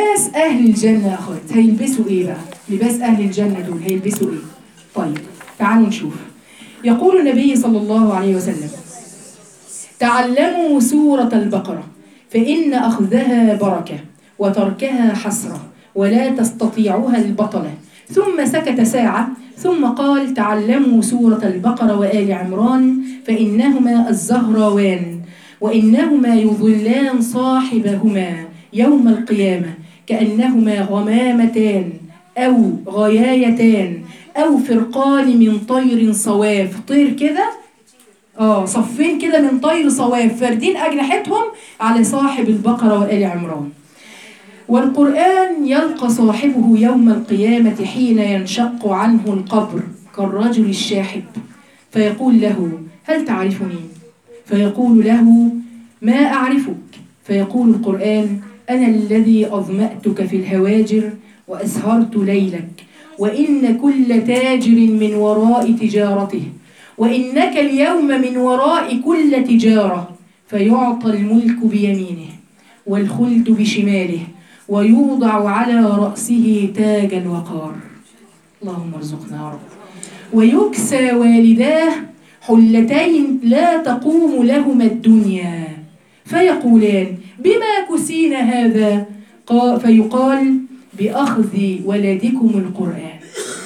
لباس أهل الجنة يا أخوات هيلبسوا إيه بقى؟ لباس أهل الجنة دول هيلبسوا إيه؟ طيب تعالوا نشوف يقول النبي صلى الله عليه وسلم تعلموا سورة البقرة فإن أخذها بركة وتركها حسرة ولا تستطيعها البطلة ثم سكت ساعة ثم قال تعلموا سورة البقرة وآل عمران فإنهما الزهراوان وإنهما يظلان صاحبهما يوم القيامة كأنهما غمامتان أو غيايتان أو فرقان من طير صواف طير كده اه صفين كده من طير صواف فاردين أجنحتهم على صاحب البقرة وآل عمران والقرآن يلقى صاحبه يوم القيامة حين ينشق عنه القبر كالرجل الشاحب فيقول له هل تعرفني؟ فيقول له ما أعرفك فيقول القرآن أنا الذي أظمأتك في الهواجر وأسهرت ليلك وإن كل تاجر من وراء تجارته وإنك اليوم من وراء كل تجارة فيعطى الملك بيمينه والخلد بشماله ويوضع على رأسه تاج الوقار اللهم ارزقنا يا رب ويكسى والداه حلتين لا تقوم لهما الدنيا فيقولان بما كسين هذا قا- فيقال بأخذ ولدكم القرآن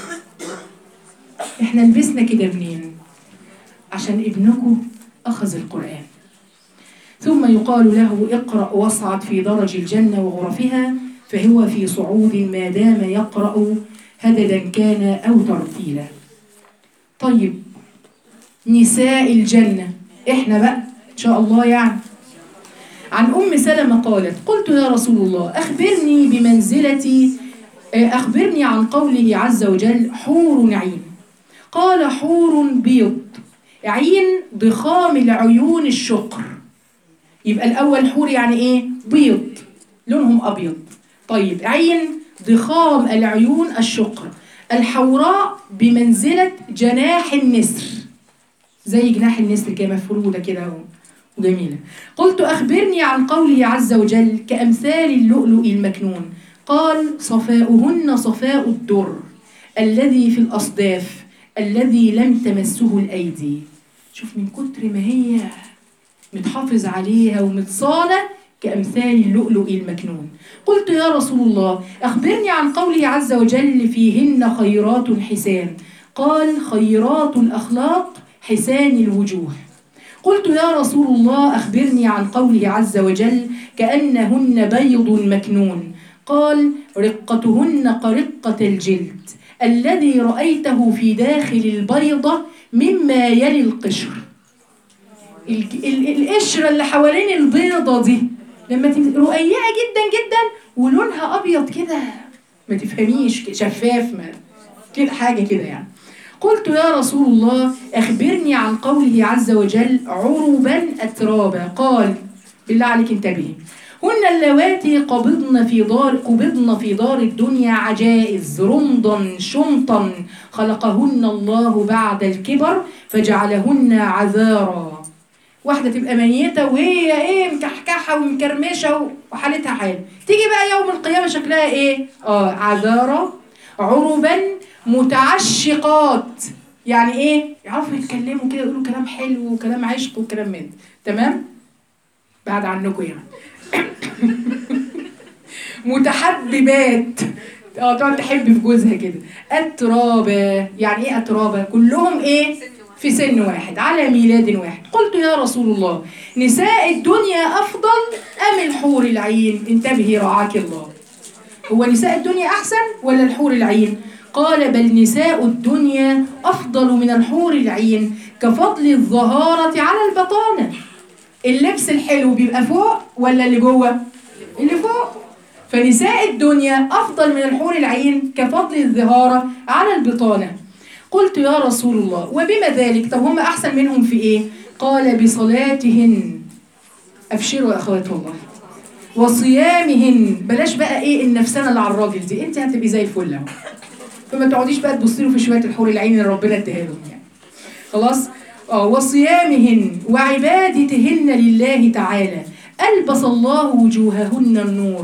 احنا لبسنا كده منين عشان ابنكم أخذ القرآن ثم يقال له اقرأ واصعد في درج الجنة وغرفها فهو في صعود ما دام يقرأ هددا كان أو ترتيلا طيب نساء الجنة احنا بقى إن شاء الله يعني عن أم سلمة قالت قلت يا رسول الله أخبرني بمنزلتي آه، أخبرني عن قوله عز وجل حور عين قال حور بيض عين ضخام العيون الشقر يبقى الأول حور يعني إيه؟ بيض لونهم أبيض طيب عين ضخام العيون الشقر الحوراء بمنزلة جناح النسر زي جناح النسر كده مفرودة كده وجميلة قلت أخبرني عن قوله عز وجل كأمثال اللؤلؤ المكنون قال صفاؤهن صفاء الدر الذي في الأصداف الذي لم تمسه الأيدي شوف من كتر ما هي متحافظ عليها ومتصانة كأمثال اللؤلؤ المكنون قلت يا رسول الله أخبرني عن قوله عز وجل فيهن خيرات حسان قال خيرات الأخلاق حسان الوجوه قلت يا رسول الله أخبرني عن قوله عز وجل كأنهن بيض مكنون قال رقتهن كرقة الجلد الذي رأيته في داخل البيضة مما يلي القشر ال- ال- القشرة اللي حوالين البيضة دي لما تم- رقيقة جدا جدا ولونها أبيض كده ما تفهميش شفاف ما كده حاجة كده يعني قلت يا رسول الله أخبرني عن قوله عز وجل عربا أترابا قال بالله عليك انتبهي هن اللواتي قبضن في دار قبضن في دار الدنيا عجائز رمضا شمطا خلقهن الله بعد الكبر فجعلهن عذارا واحدة تبقى ميتة وهي ايه مكحكحة ومكرمشة وحالتها حال تيجي بقى يوم القيامة شكلها ايه اه عذارة عربا متعشقات يعني ايه يعرفوا يتكلموا كده يقولوا كلام حلو وكلام عشق وكلام من ده. تمام بعد عنكم يعني متحببات اه تقعد تحب في جوزها كده اترابا يعني ايه اترابا كلهم ايه في سن واحد على ميلاد واحد قلت يا رسول الله نساء الدنيا افضل ام الحور العين انتبهي رعاك الله هو نساء الدنيا احسن ولا الحور العين قال بل نساء الدنيا افضل من الحور العين كفضل الظهارة على البطانة اللبس الحلو بيبقى فوق ولا اللي جوه اللي فوق فنساء الدنيا أفضل من الحور العين كفضل الظهارة على البطانة قلت يا رسول الله وبما ذلك طب هم أحسن منهم في إيه قال بصلاتهن أبشروا يا أخوات والله وصيامهن بلاش بقى إيه النفسانة اللي على الراجل دي أنت هتبقي زي الفل أهو فما تقعديش بقى تبصي له في شوية الحور العين اللي ربنا اداها لهم يعني خلاص اه وصيامهن وعبادتهن لله تعالى ألبس الله وجوههن النور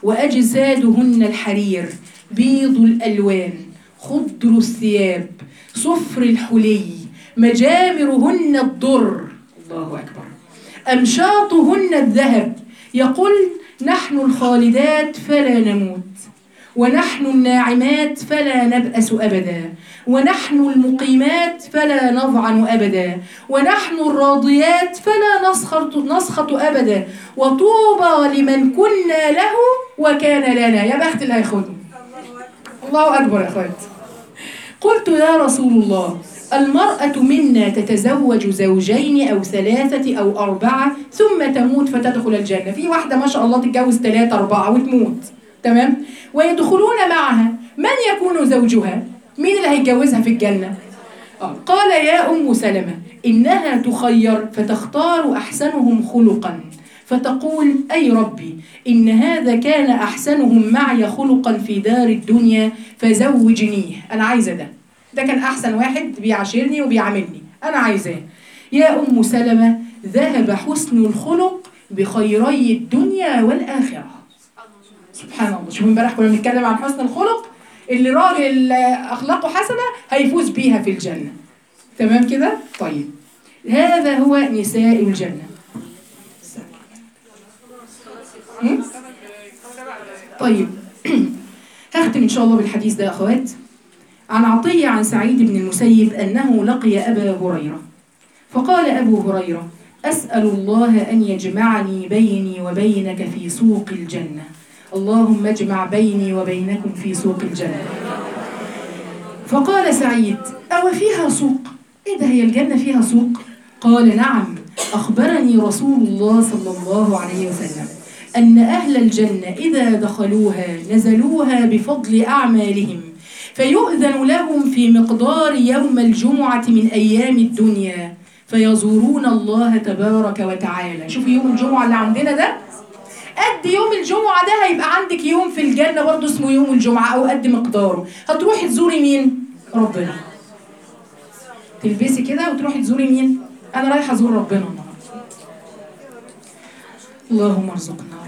وأجسادهن الحرير بيض الألوان خضر الثياب صفر الحلي مجامرهن الضر الله أكبر أمشاطهن الذهب يقول نحن الخالدات فلا نموت ونحن الناعمات فلا نبأس أبدا ونحن المقيمات فلا نضعن أبدا ونحن الراضيات فلا نسخط, نسخط أبدا وطوبى لمن كنا له وكان لنا يا بخت اللي هياخده الله أكبر يا أخوات قلت يا رسول الله المرأة منا تتزوج زوجين أو ثلاثة أو أربعة ثم تموت فتدخل الجنة في واحدة ما شاء الله تتجوز ثلاثة أربعة وتموت تمام ويدخلون معها من يكون زوجها مين اللي هيتجوزها في الجنة آه. قال يا أم سلمة إنها تخير فتختار أحسنهم خلقا فتقول أي ربي إن هذا كان أحسنهم معي خلقا في دار الدنيا فزوجنيه أنا عايزة ده ده كان أحسن واحد بيعاشرني وبيعاملني أنا عايزاه يا أم سلمة ذهب حسن الخلق بخيري الدنيا والآخرة سبحان الله شوف امبارح كنا بنتكلم عن حسن الخلق اللي راجل أخلاقه حسنة هيفوز بيها في الجنة تمام كده؟ طيب هذا هو نساء الجنة هم؟ طيب هختم إن شاء الله بالحديث ده يا أخوات عن عطية عن سعيد بن المسيب أنه لقي أبا هريرة فقال أبو هريرة أسأل الله أن يجمعني بيني وبينك في سوق الجنة اللهم اجمع بيني وبينكم في سوق الجنة فقال سعيد أو فيها سوق إيه ده هي الجنة فيها سوق قال نعم أخبرني رسول الله صلى الله عليه وسلم أن أهل الجنة إذا دخلوها نزلوها بفضل أعمالهم فيؤذن لهم في مقدار يوم الجمعة من أيام الدنيا فيزورون الله تبارك وتعالى شوفوا يوم الجمعة اللي عندنا ده قد يوم الجمعة ده هيبقى عندك يوم في الجنة برضه اسمه يوم الجمعة أو قد مقداره هتروحي تزوري مين؟ ربنا تلبسي كده وتروحي تزوري مين؟ أنا رايحة أزور ربنا النهاردة اللهم ارزقنا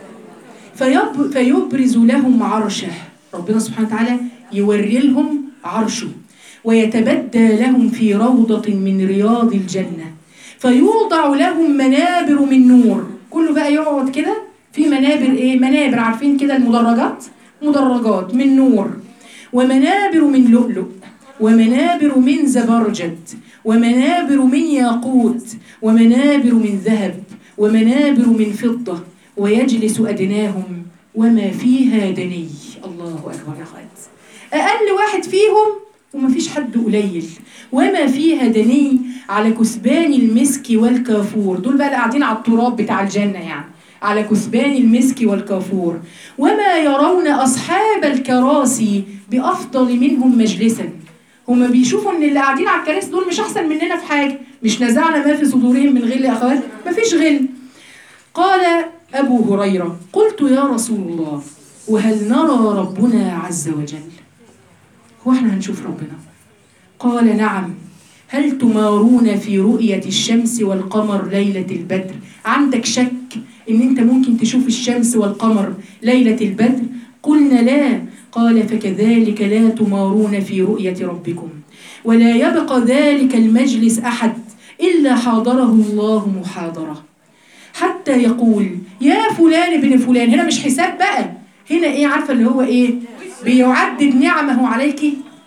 فيب فيبرز لهم عرشه ربنا سبحانه وتعالى يوري لهم عرشه ويتبدى لهم في روضة من رياض الجنة فيوضع لهم منابر من نور كله بقى يقعد كده في منابر ايه منابر عارفين كده المدرجات مدرجات من نور ومنابر من لؤلؤ ومنابر من زبرجد ومنابر من ياقوت ومنابر من ذهب ومنابر من فضة ويجلس أدناهم وما فيها دني الله أكبر يا خالد أقل واحد فيهم ومفيش حد قليل وما فيها دني على كثبان المسك والكافور دول بقى اللي قاعدين على التراب بتاع الجنة يعني على كثبان المسك والكافور وما يرون أصحاب الكراسي بأفضل منهم مجلسا هما بيشوفوا ان اللي قاعدين على الكراسي دول مش احسن مننا في حاجه مش نزعنا ما في صدورهم من غل يا اخوات مفيش غل قال ابو هريره قلت يا رسول الله وهل نرى ربنا عز وجل هو احنا هنشوف ربنا قال نعم هل تمارون في رؤية الشمس والقمر ليلة البدر عندك شك ان انت ممكن تشوف الشمس والقمر ليلة البدر قلنا لا قال فكذلك لا تمارون في رؤية ربكم ولا يبقى ذلك المجلس أحد إلا حاضره الله محاضرة حتى يقول يا فلان ابن فلان هنا مش حساب بقى هنا ايه عارفة اللي هو ايه بيعدد نعمه عليك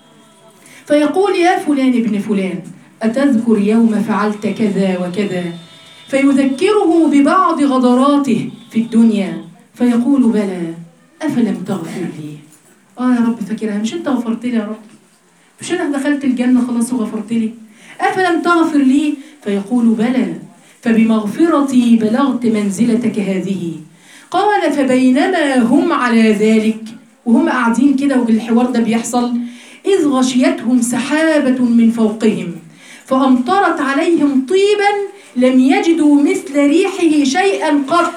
فيقول يا فلان ابن فلان أتذكر يوم فعلت كذا وكذا فيذكره ببعض غدراته في الدنيا فيقول بلى أفلم تغفر لي آه يا رب فاكرها مش أنت غفرت لي يا رب مش أنا دخلت الجنة خلاص وغفرت لي أفلم تغفر لي فيقول بلى فبمغفرتي بلغت منزلتك هذه قال فبينما هم على ذلك وهم قاعدين كده والحوار ده بيحصل إذ غشيتهم سحابة من فوقهم فأمطرت عليهم طيبا لم يجدوا مثل ريحه شيئا قط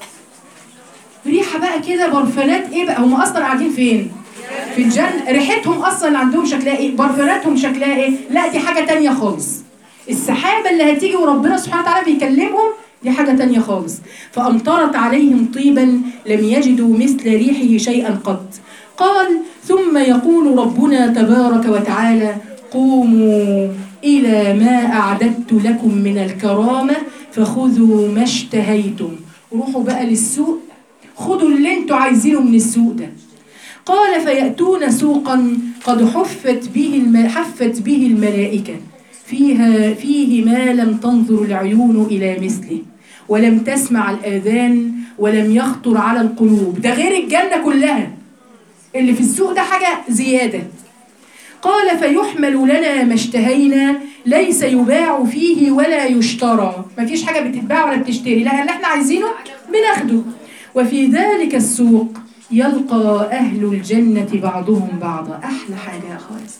ريحة بقى كده برفانات ايه بقى هم اصلا قاعدين فين في الجنة ريحتهم اصلا عندهم شكلها ايه برفاناتهم شكلها ايه لا دي حاجة تانية خالص السحابة اللي هتيجي وربنا سبحانه وتعالى بيكلمهم دي حاجة تانية خالص فأمطرت عليهم طيبا لم يجدوا مثل ريحه شيئا قط قال ثم يقول ربنا تبارك وتعالى قوموا إلى ما أعددت لكم من الكرامة فخذوا ما اشتهيتم روحوا بقى للسوق خدوا اللي انتوا عايزينه من السوق ده قال فيأتون سوقا قد حفت به الم... حفت به الملائكة فيها فيه ما لم تنظر العيون إلى مثله ولم تسمع الآذان ولم يخطر على القلوب ده غير الجنة كلها اللي في السوق ده حاجة زيادة قال فيحمل لنا ما اشتهينا ليس يباع فيه ولا يشترى ما فيش حاجة بتتباع ولا بتشتري لا اللي احنا عايزينه بناخده وفي ذلك السوق يلقى أهل الجنة بعضهم بعضا أحلى حاجة يا خالص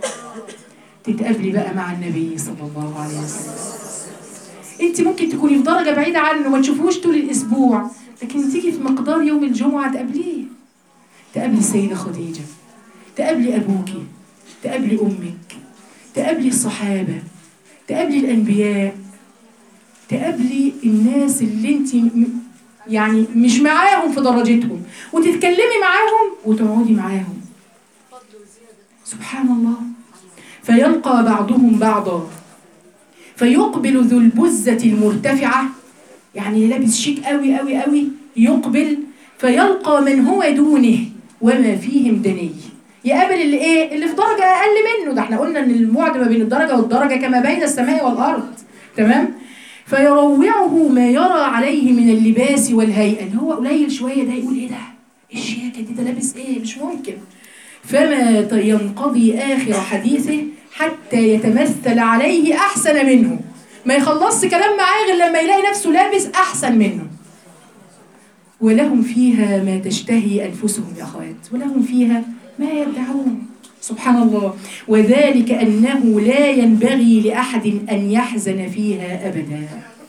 تتقابلي بقى مع النبي صلى الله عليه وسلم انت ممكن تكوني في درجة بعيدة عنه ما تشوفوش طول الأسبوع لكن تيجي في مقدار يوم الجمعة تقابليه تقابلي السيدة خديجة تقابلي أبوكي تقابلي أمك تقابلي الصحابة تقابلي الأنبياء تقابلي الناس اللي انت م- يعني مش معاهم في درجتهم وتتكلمي معاهم وتقعدي معاهم سبحان الله فيلقى بعضهم بعضا فيقبل ذو البزة المرتفعة يعني لابس شيك قوي قوي قوي يقبل فيلقى من هو دونه وما فيهم دني يقابل اللي ايه اللي في درجة اقل منه ده احنا قلنا ان البعد ما بين الدرجة والدرجة كما بين السماء والارض تمام فيروعه ما يرى عليه من اللباس والهيئة اللي هو قليل شوية ده يقول ايه ده ايه الشياكة دي ده لابس ايه مش ممكن فما ت- ينقضي آخر حديثه حتى يتمثل عليه أحسن منه ما يخلصش كلام معاه غير لما يلاقي نفسه لابس أحسن منه ولهم فيها ما تشتهي أنفسهم يا أخوات ولهم فيها ما يدعون سبحان الله وذلك أنه لا ينبغي لأحد أن يحزن فيها أبدا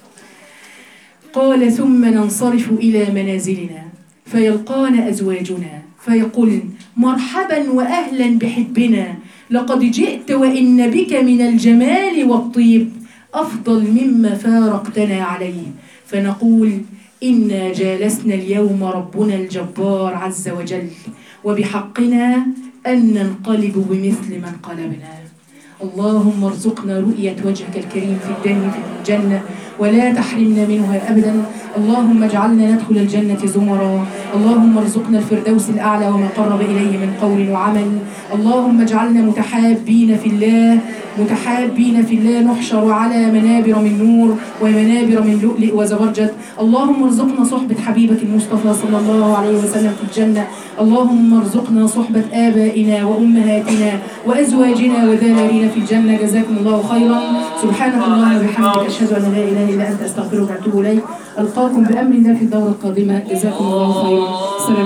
قال ثم ننصرف إلى منازلنا فيلقان أزواجنا فيقول مرحبا وأهلا بحبنا لقد جئت وإن بك من الجمال والطيب أفضل مما فارقتنا عليه فنقول إنا جالسنا اليوم ربنا الجبار عز وجل وبحقنا أن ننقلب بمثل من قلبنا اللهم ارزقنا رؤية وجهك الكريم في الدنيا في الجنة ولا تحرمنا منها أبدا اللهم اجعلنا ندخل الجنة زمرا اللهم ارزقنا الفردوس الأعلى وما قرب إليه من قول وعمل اللهم اجعلنا متحابين في الله متحابين في الله نحشر على منابر من نور ومنابر من لؤلؤ وزبرجد اللهم ارزقنا صحبة حبيبك المصطفى صلى الله عليه وسلم في الجنة اللهم ارزقنا صحبة آبائنا وأمهاتنا وأزواجنا وذرارينا في الجنة جزاكم الله خيرا سبحانك اللهم وبحمدك أشهد أن لا إله إلا أنت أستغفرك وأتوب إليك ألقاكم بأمر الله في الدورة القادمة جزاكم الله خيرا السلام